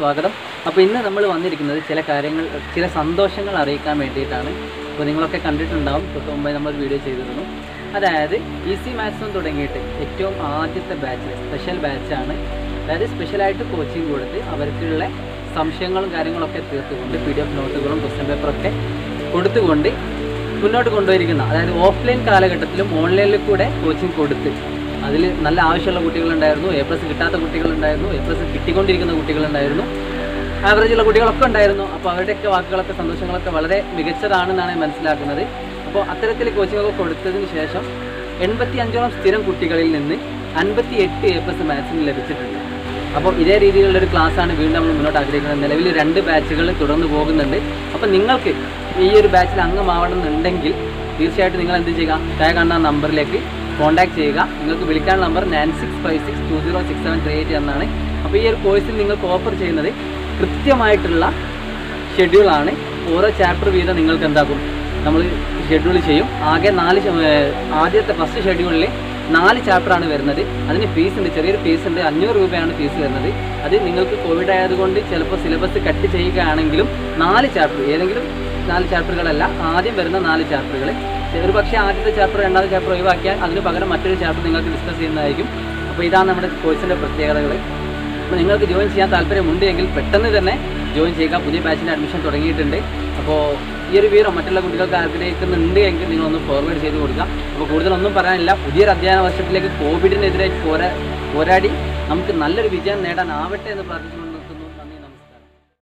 സ്വാഗതം അപ്പോൾ ഇന്ന് നമ്മൾ വന്നിരിക്കുന്നത് ചില കാര്യങ്ങൾ ചില സന്തോഷങ്ങൾ അറിയിക്കാൻ വേണ്ടിയിട്ടാണ് അപ്പോൾ നിങ്ങളൊക്കെ കണ്ടിട്ടുണ്ടാവും തൊട്ട് മുമ്പേ നമ്മളൊരു വീഡിയോ ചെയ്തിരുന്നു അതായത് ഈസി മാത്സും തുടങ്ങിയിട്ട് ഏറ്റവും ആദ്യത്തെ ബാച്ച് സ്പെഷ്യൽ ബാച്ചാണ് അതായത് സ്പെഷ്യലായിട്ട് കോച്ചിങ് കൊടുത്ത് അവർക്കുള്ള സംശയങ്ങളും കാര്യങ്ങളൊക്കെ തീർത്തുകൊണ്ട് പി ഡി എഫ് നോട്ടുകളും ക്വസ്റ്റ്യൻ പേപ്പറൊക്കെ കൊടുത്തുകൊണ്ട് മുന്നോട്ട് കൊണ്ടുപോയിരിക്കുന്ന അതായത് ഓഫ്ലൈൻ കാലഘട്ടത്തിലും ഓൺലൈനിൽ കൂടെ കോച്ചിങ് കൊടുത്ത് അതിൽ നല്ല ആവശ്യമുള്ള കുട്ടികളുണ്ടായിരുന്നു എ പ്ലസ് കിട്ടാത്ത കുട്ടികളുണ്ടായിരുന്നു എ പ്ലസ് കിട്ടിക്കൊണ്ടിരിക്കുന്ന കുട്ടികളുണ്ടായിരുന്നു ആവറേജ് ഉള്ള കുട്ടികളൊക്കെ ഉണ്ടായിരുന്നു അപ്പോൾ അവരുടെയൊക്കെ വാക്കുകളൊക്കെ സന്തോഷങ്ങളൊക്കെ വളരെ മികച്ചതാണെന്നാണ് ഞാൻ മനസ്സിലാക്കുന്നത് അപ്പോൾ അത്തരത്തിൽ കോച്ചിങ്ങൊക്കെ കൊടുത്തതിന് ശേഷം എൺപത്തി അഞ്ചോളം സ്ഥിരം കുട്ടികളിൽ നിന്ന് അൻപത്തി എട്ട് എ പ്ലസ് മാത്സിന് ലഭിച്ചിട്ടുണ്ട് അപ്പോൾ ഇതേ രീതിയിലുള്ള ഒരു ക്ലാസ്സാണ് വീണ്ടും നമ്മൾ മുന്നോട്ട് ആഗ്രഹിക്കുന്നത് നിലവിൽ രണ്ട് ബാച്ചുകൾ തുടർന്ന് പോകുന്നുണ്ട് അപ്പോൾ നിങ്ങൾക്ക് ഈ ഒരു ബാച്ചിൽ അംഗമാവണമെന്നുണ്ടെങ്കിൽ തീർച്ചയായിട്ടും നിങ്ങൾ എന്ത് ചെയ്യുക താഴെ കാണുന്ന നമ്പറിലേക്ക് കോൺടാക്ട് ചെയ്യുക നിങ്ങൾക്ക് വിളിക്കാനുള്ള number nine six five six two zero six seven three eight എന്നാണ് അപ്പോൾ ഈ ഒരു കോഴ്സിൽ നിങ്ങൾക്ക് ഓഫർ ചെയ്യുന്നത് കൃത്യമായിട്ടുള്ള ഷെഡ്യൂളാണ് ഓരോ ചാപ്റ്റർ വീതം നിങ്ങൾക്ക് എന്താക്കും നമ്മൾ ഷെഡ്യൂൾ ചെയ്യും ആകെ നാല് ശ- ഏർ ആദ്യത്തെ ഫസ്റ്റ് ഷെഡ്യൂളിൽ നാല് ചാപ്റ്ററാണ് വരുന്നത് അതിന് ഫീസ് ഉണ്ട് ചെറിയൊരു ഫീസ് ഉണ്ട് അഞ്ഞൂറ് രൂപയാണ് ഫീസ് വരുന്നത് അത് നിങ്ങൾക്ക് കോവിഡ് ആയതുകൊണ്ട് ചിലപ്പോൾ സിലബസ് കട്ട് ചെയ്യുകയാണെങ്കിലും നാല് ചാപ്റ്റർ ഏതെങ്കിലും നാല് ചാപ്റ്ററുകളല്ല ആദ്യം വരുന്ന നാല് ചാപ്റ്ററുകൾ ഒരു പക്ഷേ ആദ്യത്തെ ചാപ്റ്റർ രണ്ടാമത്തെ ചാപ്റ്റർ ഒഴിവാക്കിയാൽ അതിന് പകരം മറ്റൊരു ചാപ്റ്റർ നിങ്ങൾക്ക് ഡിസ്കസ് ചെയ്യുന്നതായിരിക്കും അപ്പോൾ ഇതാണ് നമ്മുടെ കോഴ്സിൻ്റെ പ്രത്യേകതകൾ അപ്പോൾ നിങ്ങൾക്ക് ജോയിൻ ചെയ്യാൻ താല്പര്യമുണ്ട് എങ്കിൽ പെട്ടെന്ന് തന്നെ ജോയിൻ ചെയ്യുക പുതിയ ബാച്ചിൻ്റെ അഡ്മിഷൻ തുടങ്ങിയിട്ടുണ്ട് അപ്പോൾ ഈ ഒരു വീരം മറ്റുള്ള കുട്ടികൾക്ക് ആഗ്രഹിക്കുന്നുണ്ട് എങ്കിൽ നിങ്ങളൊന്ന് ഫോർവേഡ് ചെയ്ത് കൊടുക്കുക അപ്പോൾ കൂടുതലൊന്നും പറയാനില്ല പുതിയൊരു അധ്യയന വർഷത്തിലേക്ക് കോവിഡിനെതിരെ പോരാ പോരാടി നമുക്ക് നല്ലൊരു വിജയം നേടാനാവട്ടെ എന്ന് പ്രാർത്ഥിക്കുന്നു